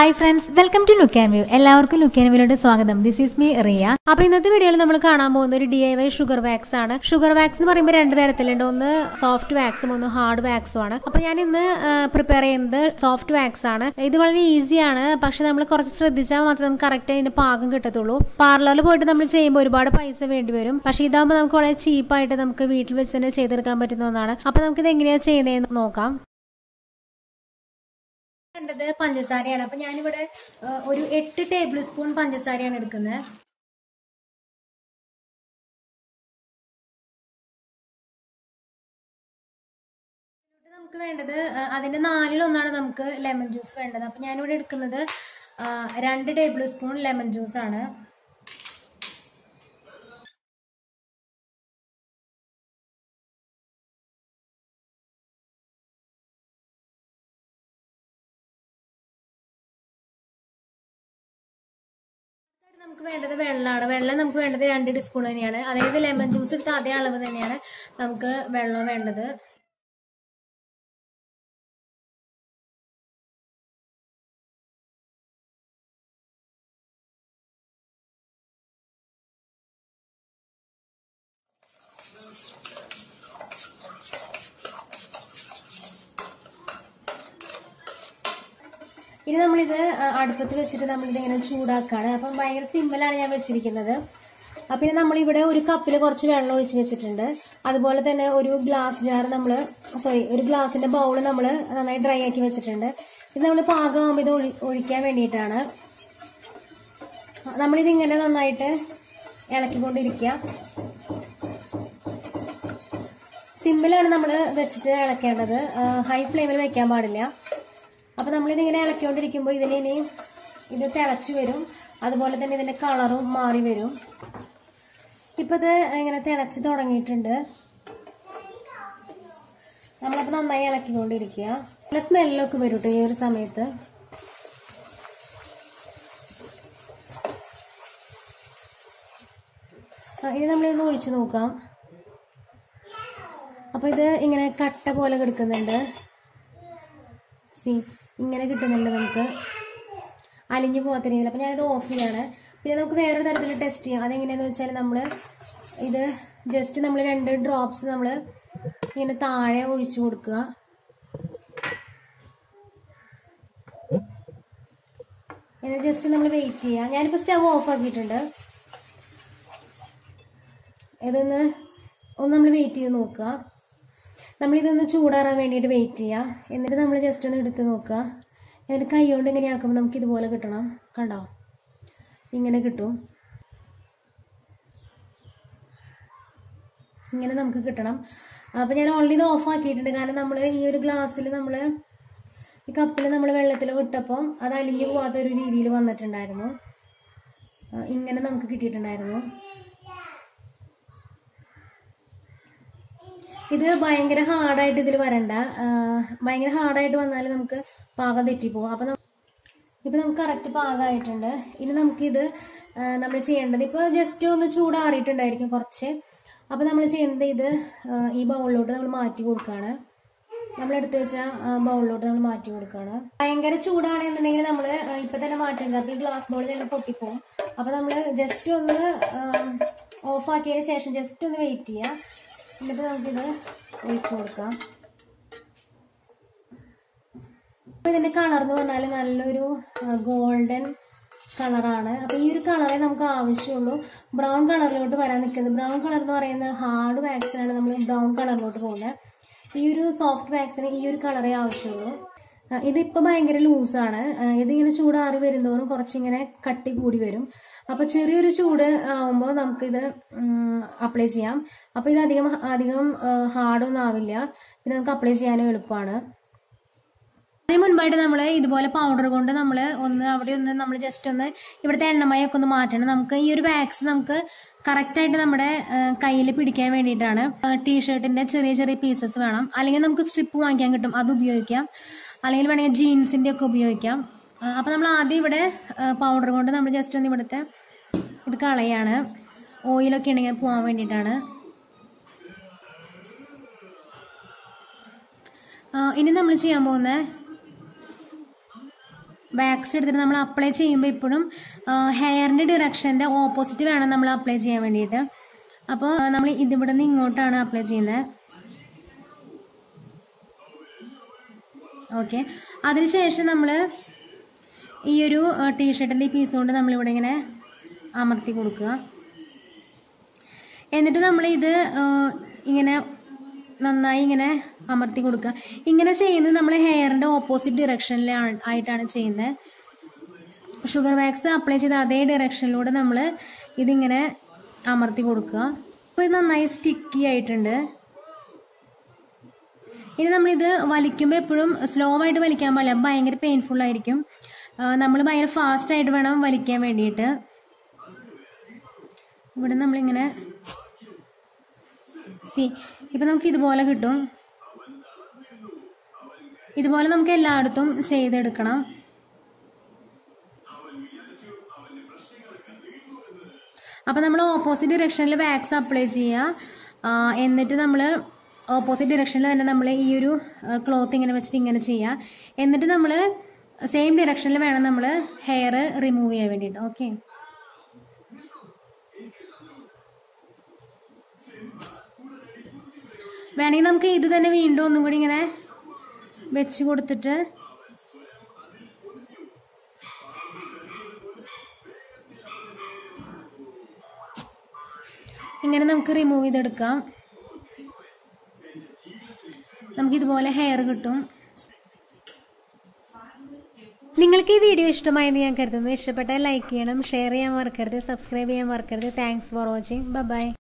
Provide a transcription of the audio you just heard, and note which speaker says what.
Speaker 1: hi friends welcome to look and view എല്ലാവർക്കും look and വ്യൂലോട്ട് സ്വാഗതം ദിസ് ഈസ് മീ റിയ അപ്പൊ ഇന്നത്തെ വീഡിയോയിൽ നമ്മൾ കാണാൻ പോകുന്ന ഒരു D I Y sugar wax ആണ് ഷുഗർ വാക്സ് എന്ന് പറയുമ്പോൾ രണ്ട് തരത്തിലുണ്ട് ഒന്ന് സോഫ്റ്റ് വാക്സും ഒന്ന് ഹാർഡ് വാക്സും ആണ് അപ്പൊ ഞാൻ ഇന്ന് പ്രിപ്പയർ ചെയ്യുന്നത് സോഫ്റ്റ് വാക്സ് ആണ് ഇത് വളരെ ഈസിയാണ് പക്ഷെ നമ്മൾ കുറച്ച് ശ്രദ്ധിച്ചാൽ മാത്രമേ നമുക്ക് കറക്റ്റ് അതിന്റെ പാകം കിട്ടത്തുള്ളൂ പാർലറിൽ പോയിട്ട് നമ്മൾ ചെയ്യുമ്പോൾ ഒരുപാട് പൈസ വേണ്ടി വരും പക്ഷെ ഇതാകുമ്പോൾ നമുക്ക് വളരെ ചീപ്പായിട്ട് നമുക്ക് വീട്ടിൽ വെച്ച് തന്നെ ചെയ്തെടുക്കാൻ പറ്റുന്ന ഒന്നാണ് അപ്പൊ നമുക്ക് ഇത് എങ്ങനെയാണ് ചെയ്യുന്നതെന്ന് നോക്കാം വേണ്ടത് പഞ്ചസാരയാണ് അപ്പൊ ഞാനിവിടെ ആ, ഒരു എട്ട് ടേബിൾ സ്പൂൺ പഞ്ചസാരയാണ് എടുക്കുന്നത് ഇതിലോട്ട് നമുക്ക് വേണ്ടത് ആ, അതിന്റെ നാലിലൊന്നാണ് നമുക്ക് ലെമൺ ജ്യൂസ് വേണ്ടത് അപ്പൊ ഞാനിവിടെ എടുക്കുന്നത് ആ, രണ്ട് ടേബിൾ സ്പൂൺ ലെമൺ ജ്യൂസ് ആണ് അടുത്തായിട്ട് നമുക്ക് വേണ്ടത് വെള്ളമാണ് വെള്ളം നമുക്ക് വേണ്ടത് രണ്ട് ടീസ്പൂൺ തന്നെയാണ് അതായത് ലെമൺ ജ്യൂസ് എടുത്ത അതേ അളവ് തന്നെയാണ് നമുക്ക് വെള്ളം വേണ്ടത് ഇനി നമ്മളിത് ആ, അടുപ്പത്ത് വെച്ചിട്ട് നമ്മളിത് ഇങ്ങനെ ചൂടാക്കാണ് അപ്പം ഭയങ്കര സിമ്പിളാണ് ഞാൻ വെച്ചിരിക്കുന്നത് അപ്പം പിന്നെ നമ്മളിവിടെ ഒരു കപ്പിൽ കുറച്ച് വെള്ളം ഒഴിച്ച് വെച്ചിട്ടുണ്ട് അതുപോലെ തന്നെ ഒരു ഗ്ലാസ് ജാർ നമ്മൾ സോറി ഒരു ഗ്ലാസിന്റെ ബൗൾ നമ്മൾ നന്നായി ഡ്രൈ ആക്കി വെച്ചിട്ടുണ്ട് ഇത് നമ്മൾ പാകമാകുമ്പോൾ ഇത് ഒഴി ഒഴിക്കാൻ വേണ്ടിയിട്ടാണ് നമ്മളിത് ഇങ്ങനെ നന്നായിട്ട് ഇളക്കിക്കൊണ്ടിരിക്കുക സിമ്പിളാണ് നമ്മൾ വെച്ചിട്ട് ഇളക്കേണ്ടത് ഹൈ ഫ്ലെയിമിൽ വെക്കാൻ പാടില്ല അപ്പൊ നമ്മളിതിങ്ങനെ ഇളക്കിക്കൊണ്ടിരിക്കുമ്പോൾ ഇതിലിനി ഇത് തിളച്ചു വരും അതുപോലെ തന്നെ ഇതിന്റെ കളറും മാറി വരും ഇപ്പൊ ഇത് ഇങ്ങനെ തിളച്ച് തുടങ്ങിയിട്ടുണ്ട് നമ്മളപ്പോ നന്നായി ഇളക്കിക്കൊണ്ടിരിക്കുക നല്ല സ്മെല്ലൊക്കെ വരും കേട്ടോ ഈ ഒരു സമയത്ത് ആ, ഇനി നമ്മളിതൊന്ന് ഒഴിച്ചു നോക്കാം അപ്പൊ ഇത് ഇങ്ങനെ കട്ട പോലെ കിടക്കുന്നുണ്ട് സി ഇങ്ങനെ കിട്ടുന്നുണ്ട് നമുക്ക് അലിഞ്ഞു പോകാത്ത രീതിയിൽ അപ്പം ഞാനിത് ഓഫ് ചെയ്യാണ് പിന്നെ നമുക്ക് വേറൊരു തരത്തിൽ ടെസ്റ്റ് ചെയ്യാം അതെങ്ങനെയാന്ന് വെച്ചാൽ നമ്മൾ ഇത് ജസ്റ്റ് നമ്മൾ രണ്ട് ഡ്രോപ്സ് നമ്മൾ ഇങ്ങനെ താഴെ ഒഴിച്ചു കൊടുക്കുക എന്നിട്ട് ജസ്റ്റ് നമ്മൾ വെയിറ്റ് ചെയ്യുക ഞാനിപ്പോൾ സ്റ്റവ് ഓഫ് ആക്കിയിട്ടുണ്ട് ഇതൊന്ന് ഒന്ന് നമ്മൾ വെയിറ്റ് ചെയ്ത് നോക്കുക നമ്മളിതൊന്ന് ചൂടാറാൻ വേണ്ടിയിട്ട് വെയിറ്റ് ചെയ്യുക എന്നിട്ട് നമ്മൾ ജസ്റ്റ് ഒന്ന് എടുത്ത് നോക്കുക എന്നിട്ട് കൈ കൊണ്ട് ഇങ്ങനെ ആക്കുമ്പോൾ നമുക്ക് ഇതുപോലെ കിട്ടണം കണ്ടോ ഇങ്ങനെ കിട്ടും ഇങ്ങനെ നമുക്ക് കിട്ടണം അപ്പോൾ ഞാൻ ഓൾറെഡി ഇത് ഓഫ് ആക്കിയിട്ടുണ്ട് കാരണം നമ്മൾ ഈ ഒരു ഗ്ലാസ്സിൽ നമ്മൾ ഈ കപ്പിൽ നമ്മൾ വെള്ളത്തിൽ വിട്ടപ്പം അത് അലിഞ്ഞു പോകാത്ത ഒരു രീതിയിൽ വന്നിട്ടുണ്ടായിരുന്നു ആ, ഇങ്ങനെ നമുക്ക് കിട്ടിയിട്ടുണ്ടായിരുന്നു ഇത് ഭയങ്കര ഹാർഡായിട്ട് ഇതിൽ വരണ്ട ആ, ഭയങ്കര ഹാർഡായിട്ട് വന്നാൽ നമുക്ക് പാകം തെറ്റിപ്പോകും അപ്പം ഇപ്പം നമുക്ക് കറക്റ്റ് പാകമായിട്ടുണ്ട് ഇനി നമുക്കിത് നമ്മൾ ചെയ്യേണ്ടത് ഇപ്പോൾ ജസ്റ്റ് ഒന്ന് ചൂടാറിയിട്ടുണ്ടായിരിക്കും കുറച്ച് അപ്പം നമ്മൾ ചെയ്യുന്നത് ഇത് ആ, ഈ ബൗളിലോട്ട് നമ്മൾ മാറ്റി കൊടുക്കുകയാണ് നമ്മൾ എടുത്തു വെച്ച ബൗളിലോട്ട് നമ്മൾ മാറ്റി കൊടുക്കുകയാണ് ഭയങ്കര ചൂടാണെന്നുണ്ടെങ്കിൽ നമ്മൾ ഇപ്പം തന്നെ മാറ്റരുത് അപ്പോൾ ഈ ഗ്ലാസ് ബൗൾ തന്നെ പൊട്ടിപ്പോവും അപ്പം നമ്മൾ ജസ്റ്റ് ഒന്ന് ഓഫ് ആക്കിയതിന് ശേഷം ജസ്റ്റ് ഒന്ന് വെയിറ്റ് ചെയ്യുക എന്നിട്ട് നമുക്കിത് ഒഴിച്ചു കൊടുക്കാം അപ്പൊ ഇതിന്റെ കളർ എന്ന് പറഞ്ഞാൽ നല്ലൊരു ഗോൾഡൻ കളറാണ് അപ്പൊ ഈ ഒരു കളറേ നമുക്ക് ആവശ്യമുള്ളൂ ബ്രൗൺ കളറിലോട്ട് വരാൻ നിൽക്കുന്നത് ബ്രൗൺ കളർ എന്ന് പറയുന്നത് ഹാർഡ് വാക്സിനാണ് നമ്മൾ ബ്രൗൺ കളറിലോട്ട് പോകുന്നത് ഈ ഒരു സോഫ്റ്റ് വാക്സിന് ഈ ഒരു കളറേ ആവശ്യമുള്ളൂ ആ, ഇതിപ്പോ ഭയങ്കര ലൂസാണ് ഇതിങ്ങനെ ചൂടാറി വരുന്നതോറും കുറച്ചിങ്ങനെ കട്ടി കൂടി വരും അപ്പൊ ചെറിയൊരു ചൂട് ആവുമ്പോൾ നമുക്കിത് അപ്ലൈ ചെയ്യാം അപ്പൊ ഇത് അധികം അധികം ഹാർഡൊന്നും ആവില്ല പിന്നെ നമുക്ക് അപ്ലൈ ചെയ്യാനും എളുപ്പമാണ് അതിന് മുൻപായിട്ട് നമ്മൾ ഇതുപോലെ പൗഡർ കൊണ്ട് നമ്മൾ ഒന്ന് അവിടെ ഒന്ന് നമ്മൾ ജസ്റ്റ് ഒന്ന് ഇവിടുത്തെ എണ്ണമയൊക്കെ ഒന്ന് മാറ്റണം നമുക്ക് ഈ ഒരു വാക്സ് നമുക്ക് കറക്റ്റായിട്ട് നമ്മുടെ കയ്യിൽ പിടിക്കാൻ വേണ്ടിയിട്ടാണ് ടീഷർട്ടിന്റെ ചെറിയ ചെറിയ പീസസ് വേണം അല്ലെങ്കിൽ നമുക്ക് സ്ട്രിപ്പ് വാങ്ങിക്കാൻ കിട്ടും അത് ഉപയോഗിക്കാം അല്ലെങ്കിൽ വേണമെങ്കിൽ ജീൻസിന്റെ ഒക്കെ ഉപയോഗിക്കാം ആ, അപ്പൊ നമ്മൾ ആദ്യം ഇവിടെ പൗഡർ കൊണ്ട് നമ്മൾ ജസ്റ്റ് ഒന്ന് ഇവിടുത്തെ ഇത് കളയാണ് ഓയിലൊക്കെ ഉണ്ടെങ്കിൽ പോകാൻ വേണ്ടിയിട്ടാണ് ആ, ഇനി നമ്മൾ ചെയ്യാൻ പോകുന്ന വാക്സ് എടുത്തിട്ട് നമ്മൾ അപ്ലൈ ചെയ്യുമ്പോൾ എപ്പോഴും ഹെയറിൻ്റെ ഡിറക്ഷൻ്റെ ഓപ്പോസിറ്റ് വേണം നമ്മൾ അപ്ലൈ ചെയ്യാൻ വേണ്ടിയിട്ട് അപ്പോൾ നമ്മൾ ഇതിവിടെ നിന്ന് ഇങ്ങോട്ടാണ് അപ്ലൈ ചെയ്യുന്നത് ഓക്കെ അതിനുശേഷം നമ്മൾ ഈ ഒരു ടീഷർട്ടിൻ്റെ ഈ പീസ് കൊണ്ട് നമ്മളിവിടെ ഇങ്ങനെ അമർത്തി കൊടുക്കുക എന്നിട്ട് നമ്മൾ ഇത് ഇങ്ങനെ നന്നായി ഇങ്ങനെ അമർത്തി കൊടുക്കുക ഇങ്ങനെ ചെയ്യുന്നത് നമ്മൾ ഹെയറിൻ്റെ ഓപ്പോസിറ്റ് ഡിറക്ഷനിൽ ആയിട്ടാണ് ചെയ്യുന്നത് ഷുഗർ വാക്സ് അപ്ലൈ ചെയ്ത അതേ ഡയറക്ഷനിലൂടെ നമ്മൾ ഇതിങ്ങനെ അമർത്തി കൊടുക്കുക അപ്പോൾ ഇത് നന്നായി സ്റ്റിക്കി ആയിട്ടുണ്ട് ഇനി നമ്മളിത് വലിക്കുമ്പോൾ എപ്പോഴും സ്ലോ ആയിട്ട് വലിക്കാൻ പാടില്ല ഭയങ്കര പെയിൻഫുൾ ആയിരിക്കും നമ്മൾ ഭയങ്കര ഫാസ്റ്റ് ആയിട്ട് വേണം വലിക്കാൻ വേണ്ടിയിട്ട് ഇവിടെ നമ്മളിങ്ങനെ സി ഇപ്പം നമുക്ക് ഇതുപോലെ കിട്ടും ഇതുപോലെ നമുക്ക് എല്ലായിടത്തും ചെയ്തെടുക്കണം അപ്പം നമ്മൾ ഓപ്പോസിറ്റ് ഡിറക്ഷനിൽ വാക്സ് അപ്ലൈ ചെയ്യുക എന്നിട്ട് നമ്മൾ ഓപ്പോസിറ്റ് ഡിറക്ഷനിൽ തന്നെ നമ്മൾ ഈ ഒരു ക്ലോത്ത് ഇങ്ങനെ വെച്ചിട്ട് ഇങ്ങനെ ചെയ്യുക എന്നിട്ട് നമ്മൾ സെയിം ഡിറക്ഷനിൽ വേണം നമ്മൾ ഹെയർ റിമൂവ് ചെയ്യാൻ വേണ്ടിയിട്ട് ഓക്കെ വേണമെങ്കിൽ നമുക്ക് ഇത് തന്നെ വീണ്ടും ഒന്നും കൂടി ഇങ്ങനെ വെച്ച് കൊടുത്തിട്ട് ഇങ്ങനെ നമുക്ക് റിമൂവ് ചെയ്തെടുക്കാം നമുക്കിതുപോലെ ഹെയർ കിട്ടും നിങ്ങൾക്ക് ഈ വീഡിയോ ഇഷ്ടമായെന്ന് ഞാൻ കരുതുന്നു ഇഷ്ടപ്പെട്ടാൽ ലൈക്ക് ചെയ്യണം ഷെയർ ചെയ്യാൻ മറക്കരുത് സബ്സ്ക്രൈബ് ചെയ്യാൻ മറക്കരുത് താങ്ക്സ് ഫോർ വാച്ചിങ് ബൈ